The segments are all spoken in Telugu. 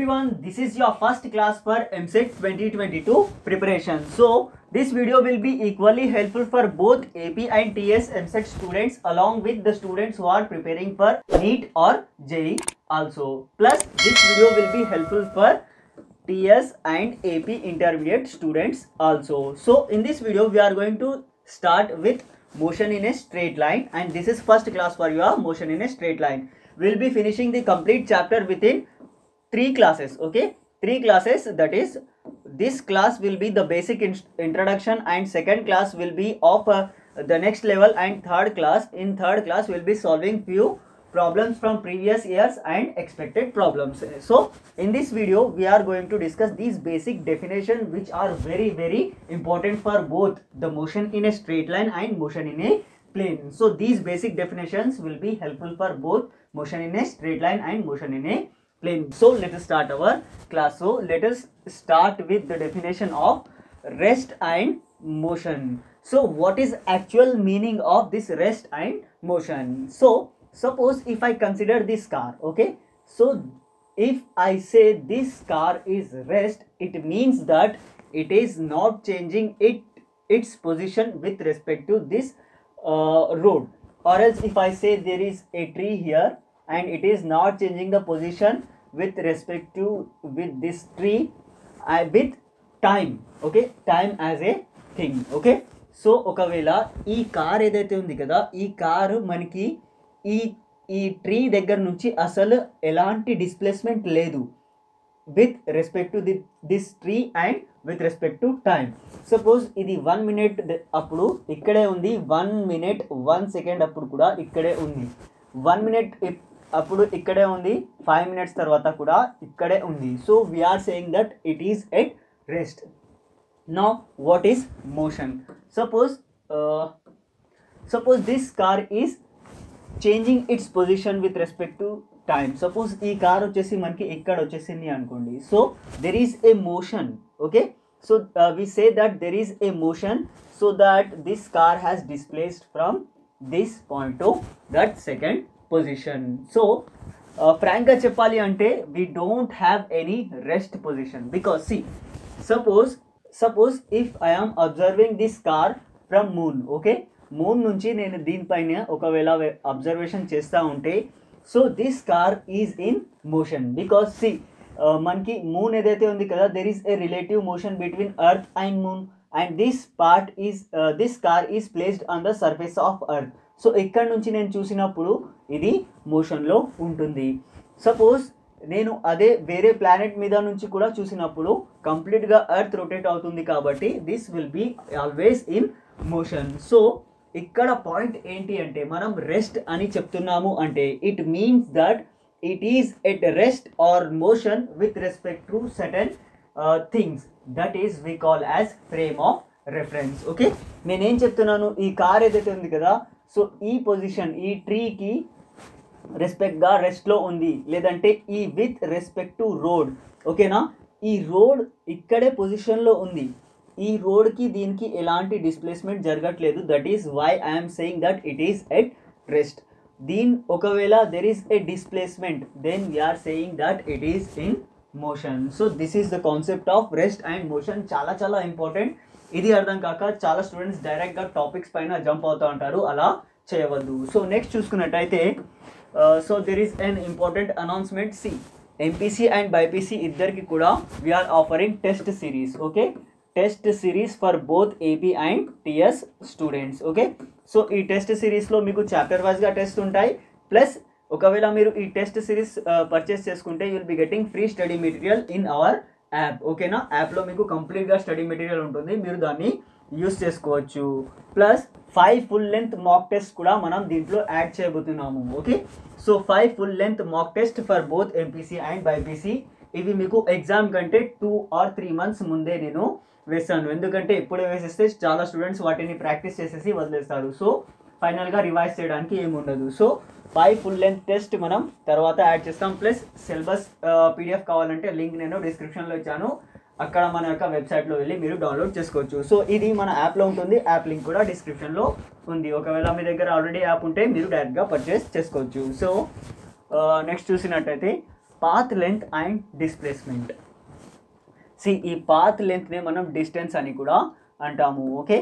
everyone, this is your first class for MSET 2022 preparation. So, this video will be equally helpful for both AP and TS MSET students along with the students who are preparing for NEET or JEE also. Plus, this video will be helpful for TS and AP intermediate students also. So, in this video, we are going to start with motion in a straight line and this is first class for your motion in a straight line. We'll be finishing the complete chapter within three classes okay three classes that is this class will be the basic in- introduction and second class will be of uh, the next level and third class in third class we'll be solving few problems from previous years and expected problems so in this video we are going to discuss these basic definition which are very very important for both the motion in a straight line and motion in a plane so these basic definitions will be helpful for both motion in a straight line and motion in a plane. So let us start our class. So let us start with the definition of rest and motion. So what is actual meaning of this rest and motion? So suppose if I consider this car, okay? So if I say this car is rest, it means that it is not changing it its position with respect to this uh, road or else if I say there is a tree here and it is not changing the position with respect to with this tree uh, with time okay time as a thing okay so ఒకవేళ ఈ కార్ ఏదైతే ఉంది కదా ఈ కారు మనకి ఈ ఈ ట్రీ దగ్గర నుంచి అసలు ఎలాంటి డిస్ప్లేస్మెంట్ లేదు with respect to the this tree and with respect to time suppose ఇది వన్ మినిట్ అప్పుడు ఇక్కడే ఉంది వన్ మినిట్ వన్ సెకండ్ అప్పుడు కూడా ఇక్కడే ఉంది వన్ మినిట్ అప్పుడు ఇక్కడే ఉంది ఫైవ్ మినిట్స్ తర్వాత కూడా ఇక్కడే ఉంది so we're saying that it is at rest now what is motion suppose uh, suppose this car is changing its position with respect to time suppose ఈ కార్ వచ్చేసి మనకి ఇక్కడ వచ్చేసింది అనుకోండి so there is a motion okay so we say that there is a motion so that this car has displaced from this point to that second position so ఫ్రాంక్గా చెప్పాలి అంటే we don't have any rest position because see suppose suppose if I am observing this car from moon okay moon నుంచి నేను దీనిపైన ఒకవేళ అబ్జర్వేషన్ చేస్తూ ఉంటే so this car is in motion because see మనకి మూన్ ఏదైతే ఉంది కదా there is a relative motion between earth and moon and this part is this car is placed on the surface of earth so ఇక్కడ నుంచి నేను చూసినప్పుడు ఇది మోషన్లో ఉంటుంది సపోజ్ నేను అదే వేరే ప్లానెట్ మీద నుంచి కూడా చూసినప్పుడు కంప్లీట్గా ఎర్త్ రొటేట్ అవుతుంది కాబట్టి this will be always in motion so ఇక్కడ పాయింట్ ఏంటి అంటే మనం రెస్ట్ అని చెప్తున్నాము అంటే it means that it is at rest or motion with respect to certain things that is we call as frame of reference okay నేనేం చెప్తున్నాను ఈ కార్ ఏదైతే ఉంది కదా సో ఈ పొజిషన్ ఈ ట్రీకి రెస్పెక్ట్గా రెస్ట్లో ఉంది లేదంటే ఈ విత్ రెస్పెక్ట్ టు రోడ్ ఓకేనా ఈ రోడ్ ఇక్కడే పొజిషన్లో ఉంది ఈ రోడ్కి దీనికి ఎలాంటి డిస్ప్లేస్మెంట్ జరగట్లేదు that is why I'm saying that it is at rest దీన్ ఒకవేళ there is a displacement then we're saying that it is in motion so this is the concept of rest and motion చాలా చాలా ఇంపార్టెంట్ ఇది అర్థం కాక చాలా స్టూడెంట్స్ డైరెక్ట్గా టాపిక్స్ పైన జంప్ అవుతూ ఉంటారు అలా చేయవద్దు సో నెక్స్ట్ చూసుకున్నట్టయితే so there is an important announcement see MPC and BiPC ఇద్దరికి కూడా we're offering test series okay test series for both AP and TS students okay so ఈ టెస్ట్ సిరీస్లో మీకు చాప్టర్ వైజ్గా టెస్ట్ ఉంటాయి ప్లస్ ఒకవేళ మీరు ఈ టెస్ట్ సిరీస్ పర్చేస్ చేసుకుంటే you'll be getting free study material in our app ఓకేనా యాప్లో మీకు కంప్లీట్గా స్టడీ మెటీరియల్ ఉంటుంది మీరు దాన్ని యూస్ చేసుకోవచ్చు plus five full length mock test కూడా మనం దీంట్లో యాడ్ చేయబోతున్నాము okay so five full length mock test for both MPC and BiPC ఇవి మీకు ఎగ్జామ్ కంటే టూ ఆర్ త్రీ మంత్స్ ముందే నేను వేస్తాను ఎందుకంటే ఇప్పుడే వేసేస్తే చాలా స్టూడెంట్స్ వాటిని ప్రాక్టీస్ చేసేసి వదిలేస్తారు సో ఫైనల్గా రివైజ్ చేయడానికి ఏమి ఉండదు so five full length test మనం తర్వాత యాడ్ చేస్తాం ప్లస్ సిలబస్ పీడిఎఫ్ కావాలంటే లింక్ నేను డిస్క్రిప్షన్లో ఇచ్చాను అక్కడ మన యొక్క వెబ్సైట్లో వెళ్ళి మీరు డౌన్లోడ్ చేసుకోవచ్చు సో ఇది మన యాప్లో ఉంటుంది యాప్ లింక్ కూడా డిస్క్రిప్షన్లో ఉంది ఒకవేళ మీ దగ్గర ఆల్రెడీ యాప్ ఉంటే మీరు డైరెక్ట్గా పర్చేస్ చేసుకోవచ్చు సో నెక్స్ట్ చూసినట్టయితే path length and displacement see ఈ పాత్ లెంత్నే మనం డిస్టెన్స్ అని కూడా అంటాము ఓకే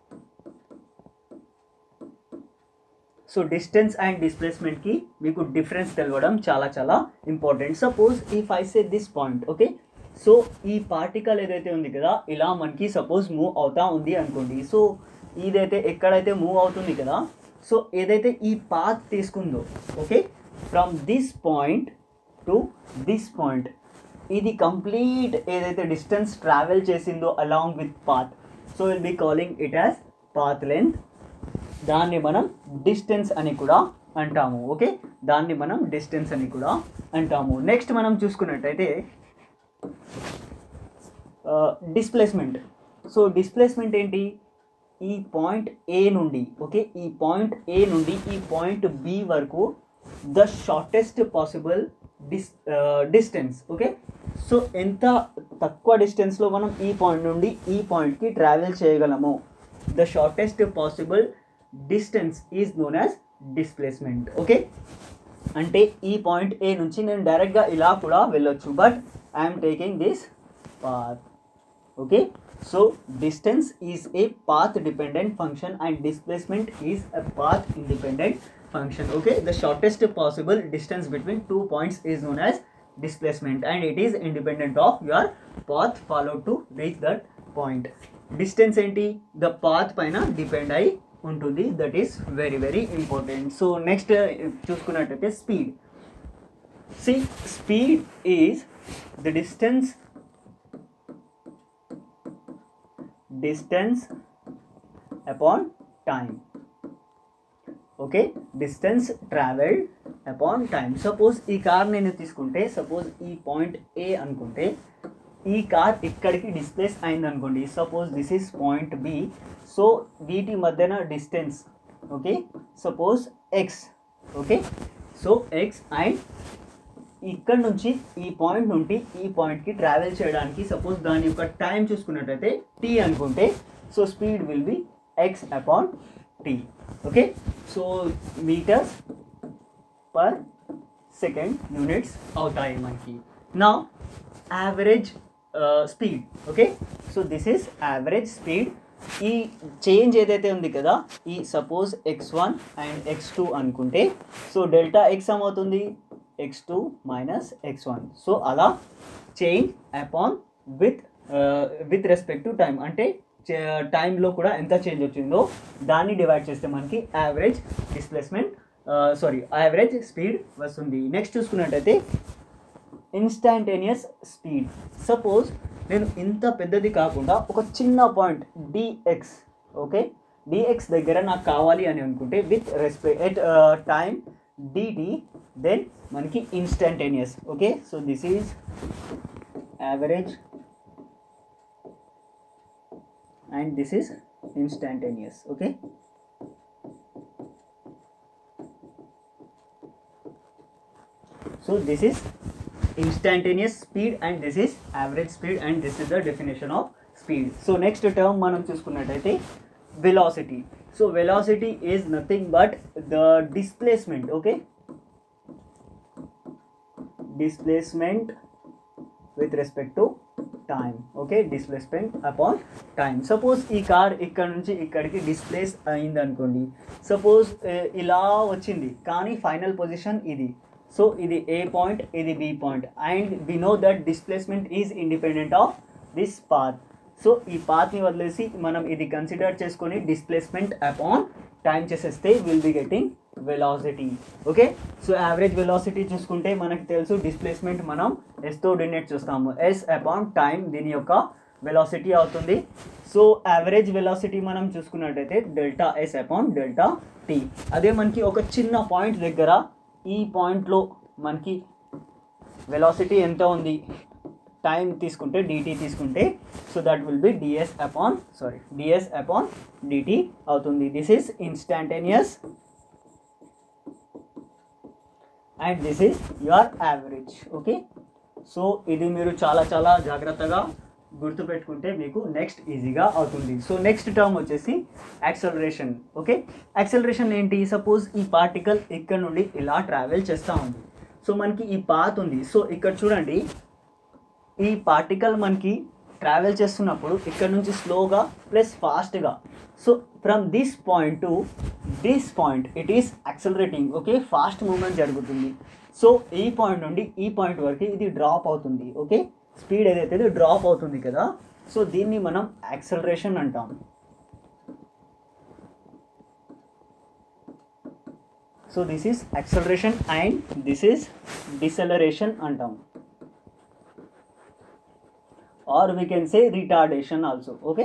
సో డిస్టెన్స్ అండ్ డిస్ప్లేస్మెంట్కి మీకు డిఫరెన్స్ తెలవడం చాలా చాలా important suppose if I say this point okay so ఈ పార్టికల్ ఏదైతే ఉంది కదా ఇలా మనకి సపోజ్ మూవ్ అవుతా ఉంది అనుకోండి సో ఇదైతే ఎక్కడైతే మూవ్ అవుతుంది కదా సో ఏదైతే ఈ పాత్ తీసుకుందో okay from this point to this point ఇది కంప్లీట్ ఏదైతే డిస్టెన్స్ ట్రావెల్ చేసిందో along with path so will be calling it as path length దాన్ని మనం డిస్టెన్స్ అని కూడా అంటాము ఓకే దాన్ని మనం డిస్టెన్స్ అని కూడా అంటాము నెక్స్ట్ మనం చూసుకున్నట్టయితే డిస్ప్లేస్మెంట్ సో డిస్ప్లేస్మెంట్ ఏంటి ఈ పాయింట్ ఏ నుండి ఓకే ఈ పాయింట్ ఏ నుండి ఈ పాయింట్ బి వరకు the shortest possible dis distance okay so ఎంత తక్కువ డిస్టెన్స్లో మనం ఈ పాయింట్ నుండి ఈ పాయింట్కి ట్రావెల్ చేయగలము the shortest possible distance is known as displacement okay అంటే ఈ పాయింట్ ఏ నుంచి నేను డైరెక్ట్గా ఇలా కూడా వెళ్ళొచ్చు but I'm taking this path okay so distance is a path dependent function and displacement is a path independent function okay the shortest possible distance between two points is known as displacement and it is independent of your path followed to reach that point distance ఏంటి the path పైన డిపెండ్ అయి ఉంటుంది that is very very important so next చూసుకున్నట్టయితే speed see speed is the distance distance upon time okay distance travelled upon time suppose ఈ కార్ నేను తీసుకుంటే సపోజ్ ఈ పాయింట్ ఏ అనుకుంటే ఈ కార్ ఇక్కడికి డిస్ప్లేస్ అయింది అనుకోండి suppose this is point B so వీటి మధ్యన distance okay suppose X okay so X and ఇక్కడ నుంచి ఈ పాయింట్ నుండి ఈ పాయింట్కి ట్రావెల్ చేయడానికి సపోజ్ దాని యొక్క టైం చూసుకున్నట్టయితే టీ అనుకుంటే so speed will be X upon T okay so metres per second units అవుతాయి మనకి నా average speed okay so this is average speed ఈ చేంజ్ ఏదైతే ఉంది కదా ఈ suppose X one and X two అనుకుంటే సో డెల్టా ఎక్స్ ఏమవుతుంది X two minus X one so అలా change upon with with respect to time అంటే టైంలో కూడా ఎంత చేంజ్ వచ్చిందో దాన్ని డివైడ్ చేస్తే మనకి average displacement sorry average speed వస్తుంది నెక్స్ట్ చూసుకున్నట్టయితే ఇన్స్టాంటేనియస్ స్పీడ్ సపోజ్ నేను ఇంత పెద్దది కాకుండా ఒక చిన్న పాయింట్ డిఎక్స్ ఓకే డిఎక్స్ దగ్గర నాకు కావాలి అని అనుకుంటే with respect at time DT then మనకి instantaneous okay so this is average and this is instantaneous okay so this is instantaneous speed and this is average speed and this is the definition of speed so next term మనం చూసుకున్నట్టయితే velocity so velocity is nothing but the displacement okay displacement with respect to time okay displacement upon time suppose ఈ కార్ ఇక్కడ నుంచి ఇక్కడికి డిస్ప్లేస్ అయింది అనుకోండి సపోజ్ ఇలా వచ్చింది కానీ ఫైనల్ పొజిషన్ ఇది సో ఇది ఏ పాయింట్ ఇది B point and we know that displacement is independent of this path so ఈ పాత్ని వదిలేసి మనం ఇది కన్సిడర్ చేసుకొని డిస్ప్లేస్మెంట్ అపాన్ టైం చేసేస్తే will be getting velocity okay so average velocity చూసుకుంటే మనకు తెలుసు డిస్ప్లేస్మెంట్ మనం ఎస్తో డినేట్ చూస్తాము ఎస్ అపాన్ టైం దీని యొక్క వెలాసిటీ అవుతుంది సో యావరేజ్ వెలాసిటీ మనం చూసుకున్నట్టయితే delta S upon delta T అదే మనకి ఒక చిన్న పాయింట్ దగ్గర ఈ పాయింట్లో మనకి వెలాసిటీ ఎంత ఉంది టైం తీసుకుంటే డిటీ తీసుకుంటే so that will be DS upon sorry DS upon DT అవుతుంది this is instantaneous and this is your average okay so ఇది మీరు చాలా చాలా జాగ్రత్తగా గుర్తుపెట్టుకుంటే మీకు నెక్స్ట్ ఈజీగా అవుతుంది సో నెక్స్ట్ టర్మ్ వచ్చేసి యాక్సలరేషన్ ఓకే యాక్సలరేషన్ ఏంటి సపోజ్ ఈ పార్టికల్ ఇక్కడ నుండి ఇలా ట్రావెల్ చేస్తూ ఉంది సో మనకి ఈ పాత్ ఉంది సో ఇక్కడ చూడండి ఈ పార్టికల్ మనకి ట్రావెల్ చేస్తున్నప్పుడు ఇక్కడ నుంచి స్లోగా ప్లస్ ఫాస్ట్గా so from this point to this point it is accelerating okay fast movement జరుగుతుంది సో ఈ పాయింట్ నుండి ఈ పాయింట్ వరకు ఇది డ్రాప్ అవుతుంది ఓకే స్పీడ్ ఏదైతే డ్రాప్ అవుతుంది కదా సో దీన్ని మనం యాక్సలరేషన్ అంటాం so this is acceleration and this is deceleration అంటాం or we can say retardation also okay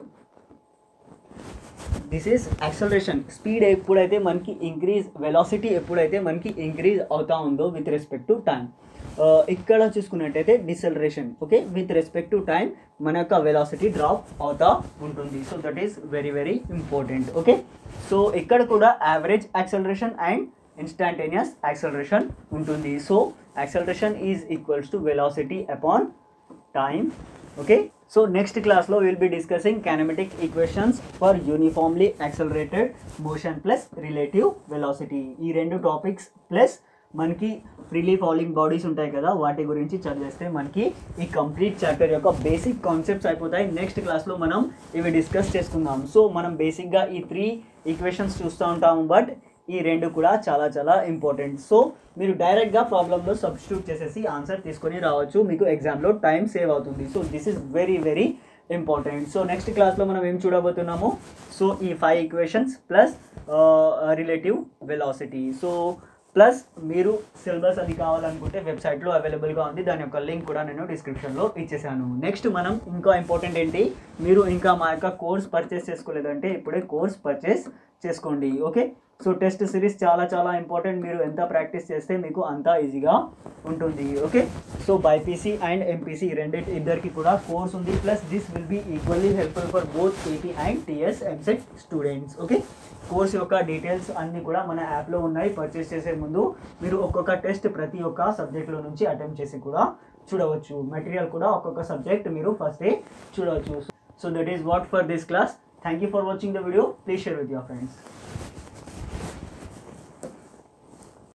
this is acceleration speed ఎప్పుడైతే మనకి ఇంక్రీజ్ వెలాసిటీ ఎప్పుడైతే మనకి ఇంక్రీజ్ అవుతా ఉందో విత్ రెస్పెక్ట్ టు టైం ఇక్కడ చూసుకున్నట్టయితే deceleration okay with respect to time మన యొక్క వెలాసిటీ డ్రాప్ అవుతా ఉంటుంది so that is very very important okay so ఇక్కడ కూడా average acceleration and instantaneous acceleration ఉంటుంది so acceleration is equals to velocity upon time okay so next క్లాస్లో will be discussing kinematic equations for uniformly accelerated motion plus relative velocity ఈ రెండు టాపిక్స్ ప్లస్ మనకి ఫ్రీలీ ఫాలింగ్ బాడీస్ ఉంటాయి కదా వాటి గురించి చదివేస్తే మనకి ఈ కంప్లీట్ చాప్టర్ యొక్క బేసిక్ కాన్సెప్ట్స్ అయిపోతాయి నెక్స్ట్ క్లాస్లో మనం ఇవి డిస్కస్ చేసుకుందాం సో మనం బేసిక్గా ఈ త్రీ ఈక్వేషన్స్ చూస్తూ ఉంటాము బట్ ఈ రెండు కూడా చాలా చాలా ఇంపార్టెంట్ సో మీరు డైరెక్ట్గా ప్రాబ్లంలో సబ్స్టిట్యూట్ చేసేసి ఆన్సర్ తీసుకొని రావచ్చు మీకు ఎగ్జామ్లో టైం సేవ్ అవుతుంది so this is very very important so next క్లాస్లో మనం ఏం చూడబోతున్నాము సో ఈ five equations plus relative velocity so plus మీరు సిలబస్ అది కావాలనుకుంటే వెబ్సైట్లో అవైలబుల్గా ఉంది దాని యొక్క లింక్ కూడా నేను డిస్క్రిప్షన్లో ఇచ్చేసాను నెక్స్ట్ మనం ఇంకా ఇంపార్టెంట్ ఏంటి మీరు ఇంకా మా యొక్క కోర్స్ పర్చేస్ చేసుకోలేదంటే ఇప్పుడే కోర్స్ పర్చేస్ చేసుకోండి ఓకే సో టెస్ట్ సిరీస్ చాలా చాలా ఇంపార్టెంట్ మీరు ఎంత ప్రాక్టీస్ చేస్తే మీకు అంత ఈజీగా ఉంటుంది okay so BiPC and MPC రెండింటి ఇద్దరికి కూడా కోర్స్ ఉంది plus this will be equally helpful for both AP and TS EAMCET students okay course యొక్క డీటెయిల్స్ అన్నీ కూడా మన యాప్లో ఉన్నాయి పర్చేస్ చేసే ముందు మీరు ఒక్కొక్క టెస్ట్ ప్రతి ఒక్క సబ్జెక్ట్లో నుంచి అటెంప్ట్ చేసి కూడా చూడవచ్చు మెటీరియల్ కూడా ఒక్కొక్క సబ్జెక్ట్ మీరు ఫస్ట్ డే చూడవచ్చు so that is what for this class thank you for watching the video please share with your friends